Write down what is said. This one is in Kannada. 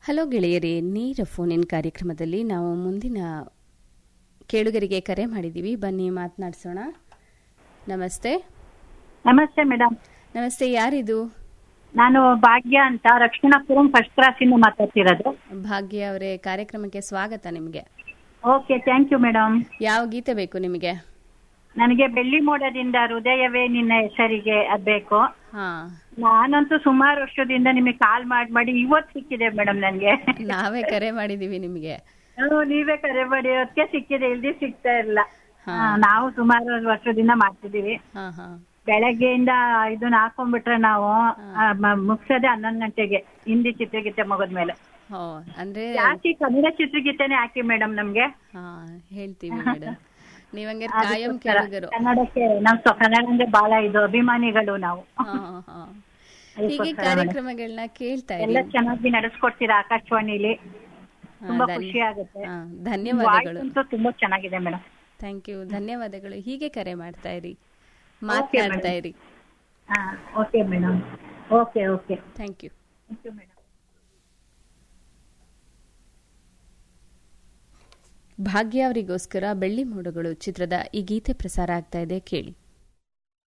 ಹಲೋ ಗೆಳೆಯರೇ ನೇರ ಫೋನ್ ಇನ್ ಕಾರ್ಯಕ್ರಮದಲ್ಲಿ ನಾವು ಮುಂದಿನ ಕೇಳುಗರಿಗೆ ಕರೆ ಮಾಡಿದ್ದೀವಿ ಬನ್ನಿ ಮಾತನಾಡಿಸೋಣ ನಮಸ್ತೆ ನಮಸ್ತೆ ಮೇಡಮ್ ನಮಸ್ತೆ ಯಾರಿದು ನಾನು ಭಾಗ್ಯ ಅಂತ ರಕ್ಷಣಾಪುರಂ ಫಸ್ಟ್ ಕ್ಲಾಸ್ ಇಂದ ಮಾತಾಡ್ತಿರೋದು ಭಾಗ್ಯ ಅವರೇ ಕಾರ್ಯಕ್ರಮಕ್ಕೆ ಸ್ವಾಗತ ನಿಮಗೆ ಓಕೆ ಥ್ಯಾಂಕ್ ಯು ಮೇಡಮ್ ಯಾವ ಗೀತೆ ಬೇಕು ನಿಮಗೆ ನನಗೆ ಬೆಳ್ಳಿ ಮೋಡದಿಂದ ಹೃದಯವೇ ನಿನ್ನ ಹೆಸರಿಗೆ ಅದ್ ಬೇಕು ಹಾ ನಾನಂತೂ ಸುಮಾರು ವರ್ಷದಿಂದ ನಿಮಗೆ ಕಾಲ್ ಮಾಡಿ ಮಾಡಿ ಇವತ್ತು ಸಿಕ್ಕಿದೆ ಮೇಡಮ್ ನನಗೆ ನಾವೇ ಕರೆ ಮಾಡಿದ್ದೀವಿ ನಿಮಗೆ ನೀವೇ ಕರೆ ಮಾಡಿ ಅದಕ್ಕೆ ಸಿಕ್ಕಿದೆ ಇಲ್ದಿ ಸಿಗ್ತಾ ಇಲ್ಲ ಹಾ. ಆ, ನಾವು ಸುಮಾರು ವರ್ಷದಿಂದ ಮಾಡ್ತಿದೀವಿ ಹಾ ಹಾ ಬೆಳಗ್ಗೆಯಿಂದ ಇದನ್ನ ಹಾಕೊಂಡ್ಬಿಟ್ರೆ ನಾವು ಆ, ಮ- ಮುಗ್ಸೋದೇ ಹನ್ನೊಂದು ಗಂಟೆಗೆ ಹಿಂದಿ ಚಿತ್ರಗೀತೆ ಮುಗಿದ್ಮೇಲೆ ಹೋ ಅಂದ್ರೆ ಯಾಕೆ ಕನ್ನಡ ಚಿತ್ರಗೀತೆನೆ ಹಾಕಿ ಮೇಡಮ್ ನಮ್ಗೆ ಹಾ ಹೇಳ್ತೀವಿ ಮೇಡಮ್ ನೀವಂಗೆ ಕಾಯಂ ಅದಕ್ಕೋಸ್ಕರ ಕೇಳುಗರು ಕನ್ನಡಕ್ಕೆ ನಾವು ಸ್ವ- ಕನ್ನಡ ಅಂದ್ರೆ ಬಹಳ ಇದು ಅಭಿಮಾನಿಗಳು ನಾವು ಹಾ ಹಾ ಹೀಗೆ ಅದಕ್ಕೋಸ್ಕರ ಕಾರ್ಯಕ್ರಮಗಳನ್ನ ಕೇಳ್ತಾ ಎಲ್ಲ ಇರಿ ಚೆನ್ನಾಗಿ ನಡೆಸ್ಕೊಡ್ತೀರಾ ಆಕಾಶವಾಣಿಲಿ ಹಾ, ತುಂಬಾ ಧನ್ಯ- ಖುಷಿ ಆಗುತ್ತೆ ಹಾ, ವಾಯ್ಸ್ ಧನ್ಯವಾದಗಳು ಅಂತೂ ತುಂಬಾ ಚೆನ್ನಾಗಿದೆ ಮೇಡಮ್ ಥ್ಯಾಂಕ್ ಯು ಧನ್ಯವಾದಗಳು ಹೀಗೆ ಕರೆ ಮಾಡ್ತಾ ಇರಿ madam. ಮಾತನಾಡ್ತಾ ಇರಿ ಹಾ okay madam okay okay thank you thank you madam Bhagya ಅವರಿಗೋಸ್ಕರ ಬೆಳ್ಳಿ ಮೋಡಗಳು ಚಿತ್ರದ ಈ ಗೀತೆ ಪ್ರಸಾರ ಆಗ್ತಾ ಇದೆ ಕೇಳಿ